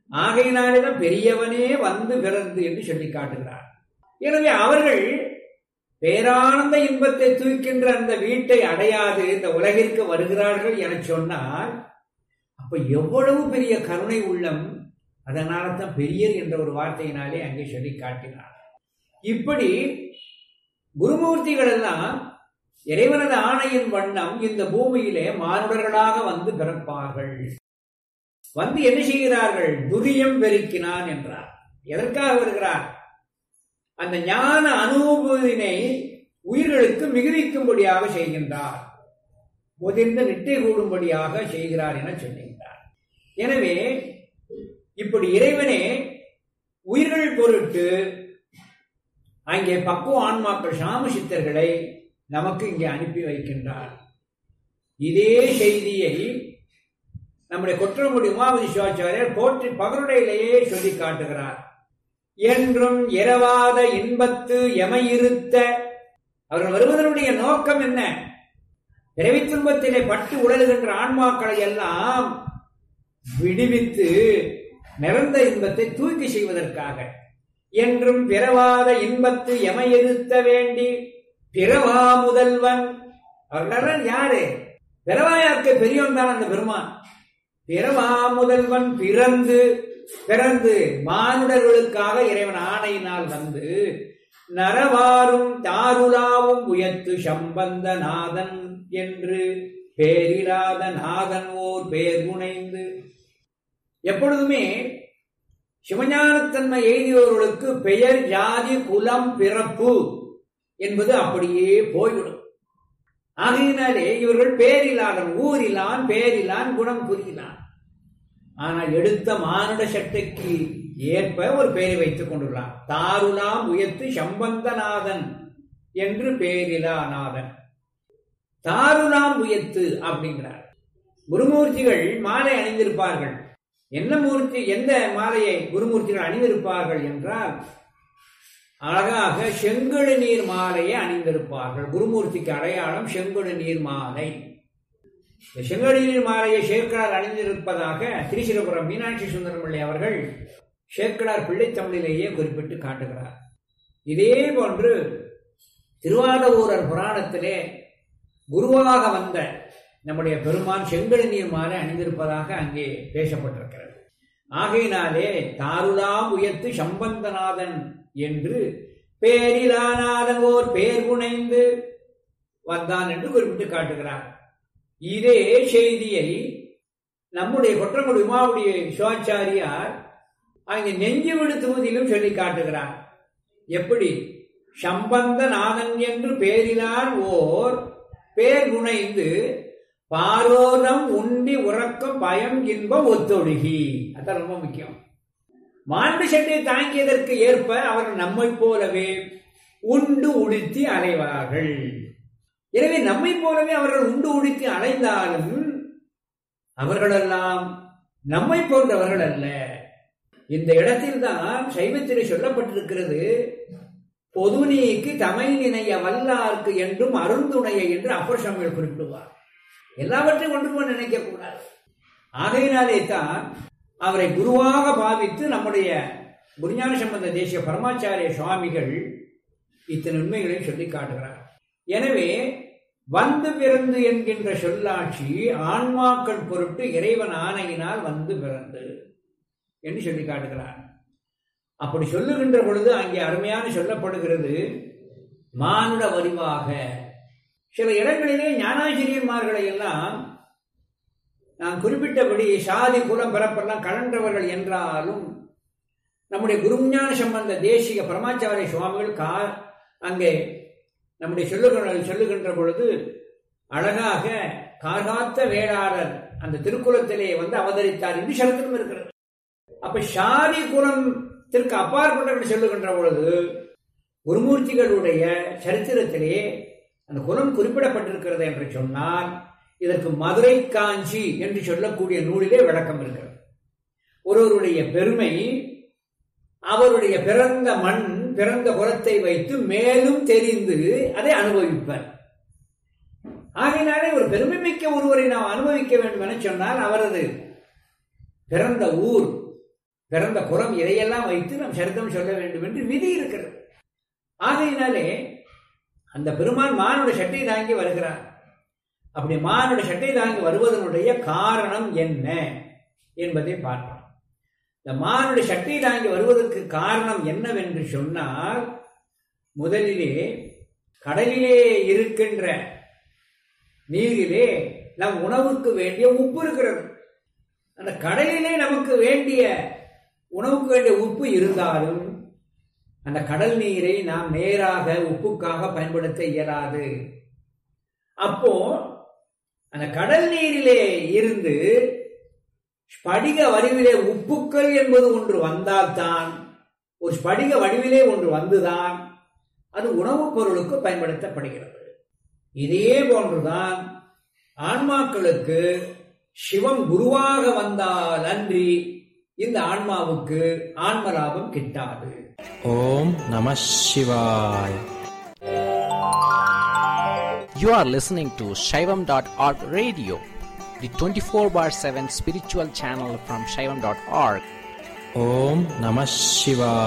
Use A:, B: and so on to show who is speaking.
A: ஆகையினாலேதான் பெரியவனே வந்து பிறந்து என்று சொல்லி காட்டுகிறார் எனவே அவர்கள் பேரானந்த இன்பத்தை தூக்கின்ற அந்த வீட்டை அடையாது இந்த உலகிற்கு வருகிறார்கள் என சொன்னால் அப்ப எவ்வளவு பெரிய கருணை உள்ளம் அதனால தான் பெரியர் என்ற ஒரு வார்த்தையினாலே அங்கே சொல்லி காட்டினார் இப்படி குருமூர்த்திகள் எல்லாம் இறைவனது ஆணையின் வண்ணம் இந்த பூமியிலே மானுடர்களாக வந்து பிறப்பார்கள் வந்து என்ன செய்கிறார்கள் துரியம் பெருக்கினான் என்றார் எதற்காக வருகிறார் அந்த ஞான அனுபவினை உயிர்களுக்கு மிகுவிக்கும்படியாக செய்கின்றார் முதிர்ந்து நிட்டை கூடும்படியாக செய்கிறார் என சொல்லுகின்றார் எனவே இப்படி இறைவனே உயிர்கள் பொருட்டு அங்கே பக்குவ ஆன்மாக்கள் சாம சித்தர்களை நமக்கு இங்கே அனுப்பி வைக்கின்றார் இதே செய்தியை நம்முடைய கொற்றங்குடி உமாபதி சிவாச்சாரியர் போற்றி பகருடையிலேயே சொல்லி காட்டுகிறார் என்றும் இரவாத இன்பத்து எமையிருத்த அவர்கள் வருவதனுடைய நோக்கம் என்ன பிறவி துன்பத்திலே பட்டு உழலுகின்ற ஆன்மாக்களை எல்லாம் விடுவித்து நிறந்த இன்பத்தை தூக்கி செய்வதற்காக என்றும் பிறவாத இன்பத்து எமையிருத்த வேண்டி பிறவா முதல்வன் அவர்களெல்லாம் யாரு பிறவாயாருக்கு பெரியவன் தான் அந்த பெருமான் பிறவா முதல்வன் பிறந்து பிறந்து மானுடர்களுக்காக இறைவன் ஆணையினால் வந்து நரவாரும் தாருலாவும் உயர்த்து சம்பந்த நாதன் என்று பேரிலாத நாதன் ஓர் பேர் முனைந்து எப்பொழுதுமே சிவஞானத்தன்மை எழுதியவர்களுக்கு பெயர் ஜாதி குலம் பிறப்பு என்பது அப்படியே போய்விடும் ஆகையினாலே இவர்கள் பேரிலாதன் ஊரிலான் பேரிலான் குணம் புரியிலான் ஆனால் எடுத்த மானுட சட்டைக்கு ஏற்ப ஒரு பெயரை வைத்துக் கொண்டுள்ளார் தாருலாம் உயர்த்து சம்பந்தநாதன் என்று பேரிலா நாதன் தாருலாம் உயர்த்து அப்படிங்கிறார் குருமூர்த்திகள் மாலை அணிந்திருப்பார்கள் என்ன மூர்த்தி எந்த மாலையை குருமூர்த்திகள் அணிந்திருப்பார்கள் என்றால் அழகாக செங்கழு நீர் மாலையை அணிந்திருப்பார்கள் குருமூர்த்திக்கு அடையாளம் செங்கழு நீர் மாலை இந்த செங்கழு நீர் மாலையை சேக்கடார் அணிந்திருப்பதாக திருச்சிரபுரம் மீனாட்சி சுந்தரம்பிள்ளை அவர்கள் சேக்கடார் பிள்ளைத்தமிழிலேயே குறிப்பிட்டு காட்டுகிறார் இதே போன்று திருவாதவூரர் புராணத்திலே குருவாக வந்த நம்முடைய பெருமான் செங்கழு நீர் மாலை அணிந்திருப்பதாக அங்கே பேசப்பட்டிருக்கிறது ஆகையினாலே தாருலாம் உயர்த்து சம்பந்தநாதன் என்று பேரிலானாதன் ஓர் பேர் புனைந்து வந்தான் என்று குறிப்பிட்டு காட்டுகிறார் இதே செய்தியை நம்முடைய கொற்றங்குடி உமாவுடைய சிவாச்சாரியார் அங்கே நெஞ்சு விடு தொகுதியிலும் சொல்லி காட்டுகிறார் எப்படி சம்பந்த நாதன் என்று பேரிலான் ஓர் பேர் புனைந்து பாரோரம் உண்டி உறக்கம் பயம் இன்பம் ஒத்தொழுகி அதான் ரொம்ப முக்கியம் மாண்டு சட்டை தாங்கியதற்கு ஏற்ப அவர்கள் நம்மை போலவே உண்டு உடுத்தி அலைவார்கள் எனவே நம்மை போலவே அவர்கள் உண்டு உடுத்தி அலைந்தாலும் அவர்களெல்லாம் நம்மை போன்றவர்கள் அல்ல இந்த இடத்தில் தான் சைவத்திலே சொல்லப்பட்டிருக்கிறது பொது நீக்கு தமை நினைய வல்லார்க்கு என்றும் அருந்துணைய என்று அப்பர் சாமிகள் குறிப்பிடுவார் எல்லாவற்றையும் ஒன்று நினைக்க கூடாது ஆகையினாலே தான் அவரை குருவாக பாவித்து நம்முடைய குருஞான சம்பந்த தேசிய பரமாச்சாரிய சுவாமிகள் இத்தனை உண்மைகளையும் சொல்லி காட்டுகிறார் எனவே வந்து பிறந்து என்கின்ற சொல்லாட்சி ஆன்மாக்கள் பொருட்டு இறைவன் ஆணையினால் வந்து பிறந்து என்று சொல்லி காட்டுகிறார் அப்படி சொல்லுகின்ற பொழுது அங்கே அருமையான சொல்லப்படுகிறது மானுட வடிவாக சில இடங்களிலே ஞானாசிரியர்மார்களை எல்லாம் நான் குறிப்பிட்டபடி சாதி குலம் பிறப்பெல்லாம் கலன்றவர்கள் என்றாலும் நம்முடைய குருஞான சம்பந்த தேசிக பரமாச்சாரிய சுவாமிகள் கா அங்கே நம்முடைய சொல்லுகிற சொல்லுகின்ற பொழுது அழகாக காகாத்த வேளாளர் அந்த திருக்குலத்திலே வந்து அவதரித்தார் என்று சரித்திரம் இருக்கிறது அப்ப சாதி குலத்திற்கு அப்பாற்பட்டவர்கள் சொல்லுகின்ற பொழுது குருமூர்த்திகளுடைய சரித்திரத்திலே அந்த குலம் குறிப்பிடப்பட்டிருக்கிறது என்று சொன்னால் இதற்கு மதுரை காஞ்சி என்று சொல்லக்கூடிய நூலிலே விளக்கம் இருக்கிறது ஒருவருடைய பெருமை அவருடைய பிறந்த மண் பிறந்த குலத்தை வைத்து மேலும் தெரிந்து அதை அனுபவிப்பார் ஆகையினாலே ஒரு பெருமை மிக்க ஒருவரை நாம் அனுபவிக்க வேண்டும் என சொன்னால் அவரது பிறந்த ஊர் பிறந்த குலம் இதையெல்லாம் வைத்து நாம் சரித்திரம் சொல்ல வேண்டும் என்று விதி இருக்கிறது ஆகையினாலே அந்த பெருமான் மானுட சட்டை தாங்கி வருகிறார் அப்படி மானுட சட்டை தாங்கி வருவதனுடைய காரணம் என்ன என்பதை பார்ப்போம் இந்த மானுட சட்டை தாங்கி வருவதற்கு காரணம் என்னவென்று சொன்னால் முதலிலே கடலிலே இருக்கின்ற நீரிலே நம் உணவுக்கு வேண்டிய உப்பு இருக்கிறது அந்த கடலிலே நமக்கு வேண்டிய உணவுக்கு வேண்டிய உப்பு இருந்தாலும் அந்த கடல் நீரை நாம் நேராக உப்புக்காக பயன்படுத்த இயலாது அப்போ அந்த கடல் நீரிலே இருந்து ஸ்படிக வடிவிலே உப்புக்கள் என்பது ஒன்று வந்தால்தான் ஒரு ஸ்படிக வடிவிலே ஒன்று வந்துதான் அது உணவுப் பொருளுக்கு பயன்படுத்தப்படுகிறது இதே போன்றுதான் ஆன்மாக்களுக்கு சிவம் குருவாக வந்தால் அன்றி இந்த ஆன்மாவுக்கு ஆன்ம லாபம் கிட்டாது
B: ஓம் நம சிவாய்
C: You are listening to Shaivam.org radio, the 24 bar 7 spiritual channel from Shaivam.org.
B: ஓம் நம சிவாய்